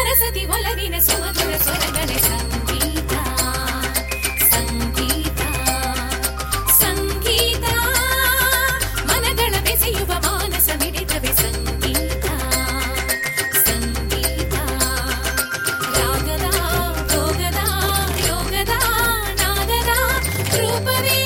ಸರಸ್ವತಿ ಒಲವಿನ ಸುಮಧುರ ಸ್ವರಗಳೇ ಸಂಗೀತ ಸಂಗೀತ ಸಂಗೀತ ಮನಗಳ ಬೆಸೆಯುವ ಮಾನಸ ಮಿಡಿತವೆ ಸಂಗೀತ ಸಂಗೀತ ರಾಗದ ಭೋಗದ ಯೋಗದ ನಾದದ ರೂಪವೇ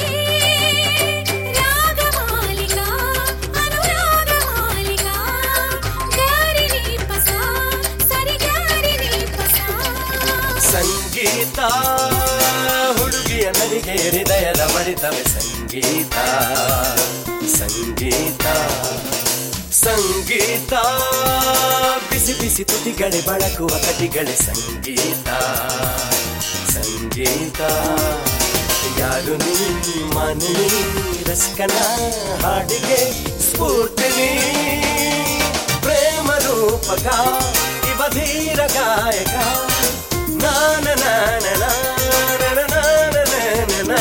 ರಾಗಮಾಲಿಕಾ ಅನುರಾಗ ಮಾಲಿಕಾ ಗಾರಿ ಪಸ ಸರಿ ಗಾರಿ ಪಸ ಸಂಗೀತ ಹುಡುಗಿಯ ನನಗೆ ಹೃದಯದ ಬಡಿತವೆ ಸಂಗೀತ ಸಂಗೀತ ಸಂಗೀತ ಬಿಸಿ ಬಿಸಿ ತುಟಿಗಳೆ ಬಳಕುವ ಕಟಿಗಳೆ ಸಂಗೀತ ಸಂಗೀತ ಯಾರು ನೀ ಮನೆ ರಸ್ಕನ ಹಾಡಿಗೆ ಸ್ಫೂರ್ತಿನಿ ಪ್ರೇಮ ರೂಪಕ ಇವ ಧೀರ ಗಾಯಕ ನಾನ ನಾನ ನಾನ ನಾನ ನಾನ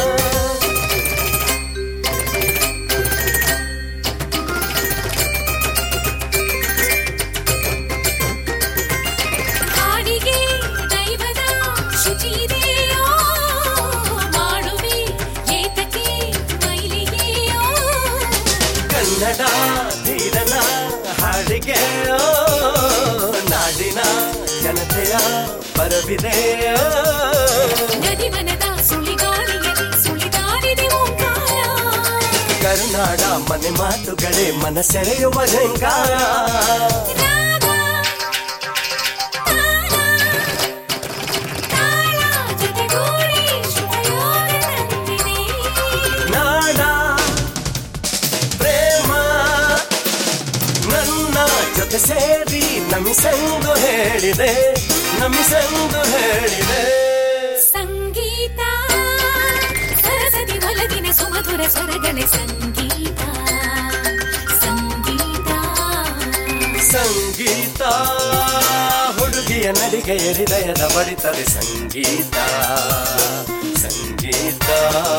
ಹಾಡಿಗೆ ದೈವದ ಶುಚಿದೆಯೋ ಮಾಡುವೆ ಏತಕ್ಕೆ ಮೈಲಿಗೆಯೋ ಕನ್ನಡ ಧೀರನ ಹಾಡಿಗೆ ಓ, ನಾಡಿನ ಜನತೆಯ ಬರವಿದೆ ಓ. ನದಿವನದ ಸುಳಿಗಾಳಿಯಲ್ಲಿ ಸುಳಿದಾಡಿದೆ ಓಂಕಾರ ಕರುನಾಡ ಮನೆ ಮಾತುಗಳೇ ಮನ ಸೆಳೆಯುವ ಝಂಕಾರ ರಾಗ ತಾಳ ತಾಳ ಜೊತೆಗೂಡಿ ಶುಭಯೋಗ ತಂದಿದೆ ನಾಡ ಪ್ರೇಮ ನನ್ನ ಜೊತೆ ಸೇರಿ ನಮಿಸೆಂದು ಹೇಳಿದೆ ನಮಿಸೆಂದು ಹೇಳಿದೆ ಸಂಗೀತ ಸರಸ್ವತಿ ಒಲಗಿನ ಸುಮಧುರ ಸ್ವರಗಳೇ ಸಂಗೀತ ಸಂಗೀತ ಸಂಗೀತ ಹುಡುಗಿಯ ನಡಿಗೆಯ ಹೃದಯದ ಬಡಿತದೆ ಸಂಗೀತ ಸಂಗೀತ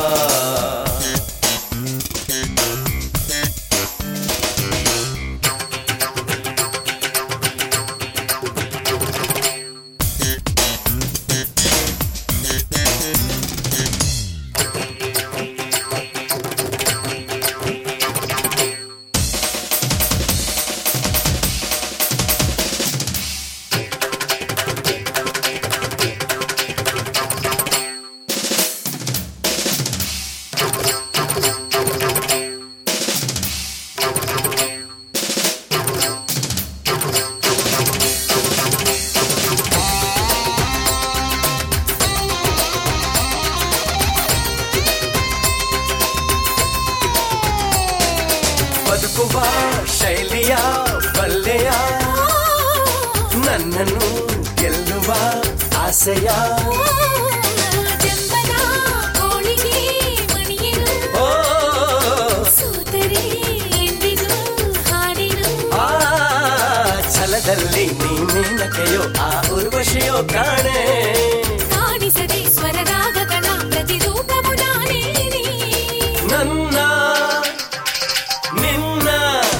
ಬದುಕುವ ಶೈಲಿಯ ಬಲ್ಲೆಯ ನನ್ನನ್ನು ಗೆಲ್ಲುವ ಆಸೆಯ ಜಂಬನ ಕೋಳಿಗೆ ಮಣಿಯನು ಓ ಸೂತರೆ ಎಂದಿಗೂ ಹಾಡಿನು ಆ ಛಲದಲ್ಲಿ ನೀನೇನಕೆಯೋ ಆ ಉರ್ವಶಿಯೋ ಕಾಣೆ ಕಾಣಿಸದೆ ಸ್ವರ ರಾಗಗಳ ಪ್ರತಿರೂಪವು ನಾನೇನೆ ನನ್ನ ನಿನ್ನ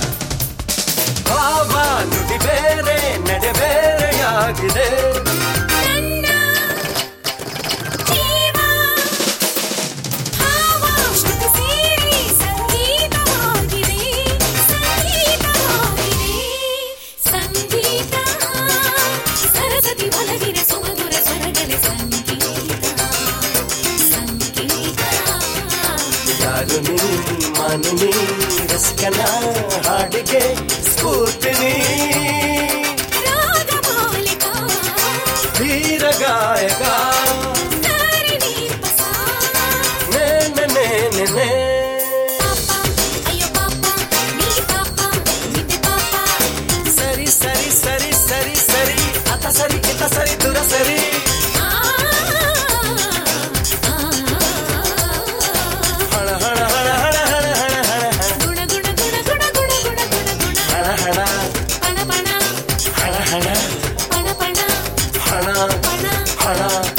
ಭಾವ ನುಡಿ ಬೇರೆ ನಡೆ ಬೇರೆಯಾಗಿದೆ ನನ್ನ ಜೀವ ಭಾವ ಶ್ರುತಿ ಸೇರಿ ಸಂಗೀತವಾಗಿದೆ ಸಂಗೀತವಾಗಿದೆ ಸಂಗೀತ ಸರಸ್ವತಿ ಒಲಗಿನ ಸುಮಧುರ ಸ್ವರಗಳೇ ಸಂಗೀತ ಸಂಗೀತ ಯಾರು ನೀ ಮಾನಿನಿ ರಸ್ಕನ ಹಾಡಿಗೆ ಸ್ಫೂರ್ತಿನಿ ರಾಗಮಾಲಿಕಾ ಧೀರ ಗಾಯಕ ಗಾರಿಣಿ ಪಸ ನೇ ನೇ ನೇ ನೇ ನೇ. ಪಾಪ ಅಯ್ಯೋ ಪಾಪ ನೀ ಪಾಪ ನಿದ್ದೆ ಪಾಪ ಸರಿ ಸರಿ ಸರಿ ಸರಿ ಸರಿ ಅತ ಸರಿ ಇತ ಸರಿ ದುರ ಸರಿ ಆ ಹಣ ಹಣ ಹಣ ಹಣ ಹಣ ಹಣ ಹಣ ಹಣ ಗುಣ ಗುಣ ಗುಣ ಗುಣ ಗುಣ ಗುಣ ಗುಣ ಗುಣ ಹಣ ಹಣ ಪಣ ಪಣ ಹಣ ಹಣ ಪಣ ಪಣ ಹಣ ಪಣ ಹಣ